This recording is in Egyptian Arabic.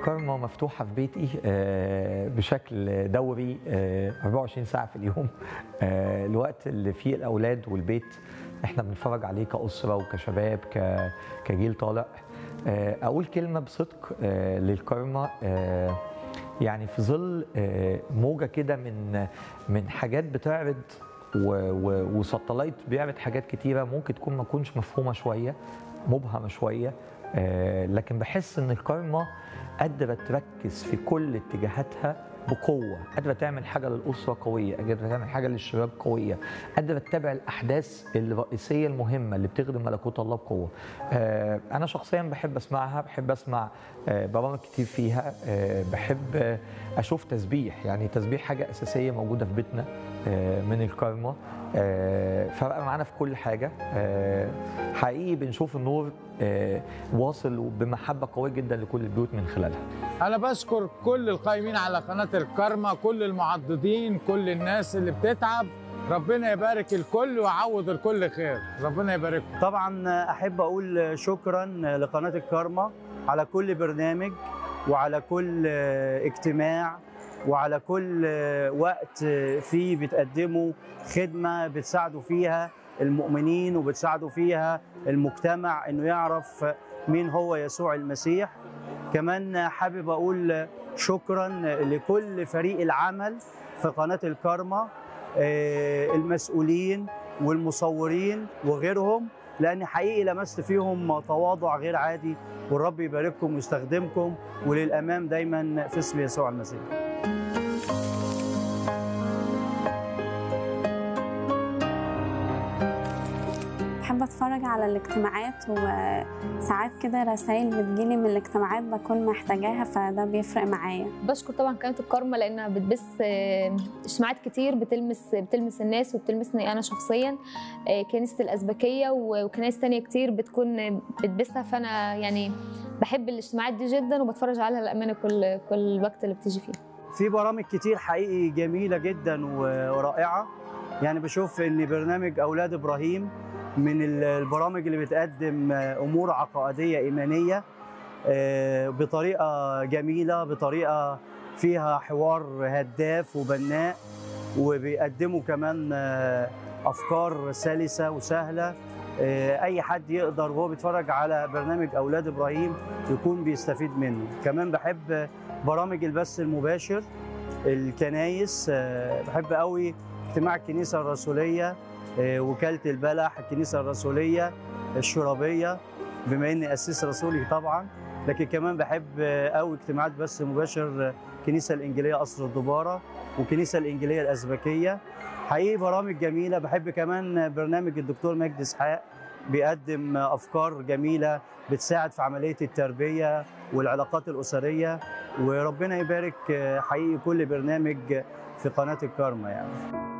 الكارما مفتوحة في بيتي آه، بشكل دوري آه، 24 ساعة في اليوم آه، الوقت اللي فيه الأولاد والبيت احنا بنتفرج عليه كأسرة وكشباب ك- كجيل طالع آه، أقول كلمة بصدق آه، للكارما آه، يعني في ظل آه، موجة كده من من حاجات بتعرض و- و- وساتلايت بيعرض حاجات كتيرة ممكن تكون ما تكونش مفهومة شوية مبهمة شوية آه، لكن بحس ان الكارما قادرة تركز في كل اتجاهاتها بقوة قادرة تعمل حاجة للأسرة قوية قادرة تعمل حاجة للشباب قوية قادرة تتابع الأحداث الرئيسية المهمة اللي بتخدم ملكوت الله بقوة آه، أنا شخصيا بحب أسمعها بحب أسمع آه، برامج كتير فيها آه، بحب آه، أشوف تسبيح يعني تسبيح حاجة أساسية موجودة في بيتنا آه، من الكارما آه، فرق معانا في كل حاجة آه، حقيقي بنشوف النور آه، واصل بمحبة قوية جدا لكل البيوت من خلالها انا بشكر كل القائمين على قناه الكرمة كل المعضدين كل الناس اللي بتتعب ربنا يبارك الكل ويعوض الكل خير ربنا يبارككم طبعا احب اقول شكرا لقناه الكارما على كل برنامج وعلى كل اجتماع وعلى كل وقت فيه بتقدموا خدمه بتساعدوا فيها المؤمنين وبتساعدوا فيها المجتمع انه يعرف مين هو يسوع المسيح كمان حابب اقول شكرا لكل فريق العمل في قناه الكارما آه، المسؤولين والمصورين وغيرهم لان حقيقي لمست فيهم تواضع غير عادي والرب يبارككم ويستخدمكم وللامام دايما في اسم يسوع المسيح بحب اتفرج على الاجتماعات وساعات كده رسائل بتجيلي من الاجتماعات بكون محتاجاها فده بيفرق معايا بشكر طبعا قناه الكارما لانها بتبث آه، اجتماعات كتير بتلمس بتلمس الناس وبتلمسني انا شخصيا آه، كنيسه الازبكيه و- وكنائس تانية كتير بتكون بتبثها فانا يعني بحب الاجتماعات دي جدا وبتفرج عليها للامانه كل كل وقت اللي بتيجي فيه في برامج كتير حقيقي جميله جدا و- ورائعه يعني بشوف ان برنامج اولاد ابراهيم من ال- البرامج اللي بتقدم امور عقائديه ايمانيه آه، بطريقه جميله بطريقه فيها حوار هداف وبناء وبيقدموا كمان آه، افكار سلسه وسهله آه، اي حد يقدر وهو بيتفرج على برنامج اولاد ابراهيم يكون بيستفيد منه كمان بحب برامج البث المباشر الكنايس آه، بحب قوي اجتماع الكنيسه الرسوليه آه، وكاله البلح الكنيسه الرسوليه الشرابيه بما اني اسيس رسولي طبعا لكن كمان بحب آه، قوي اجتماعات بث مباشر آه، الكنيسه الانجيليه قصر الدباره والكنيسه الانجيليه الازبكيه حقيقي برامج جميله بحب كمان برنامج الدكتور مجدي اسحاق بيقدم افكار جميله بتساعد في عمليه التربيه والعلاقات الاسريه وربنا يبارك آه، حقيقي كل برنامج في قناه الكارما يعني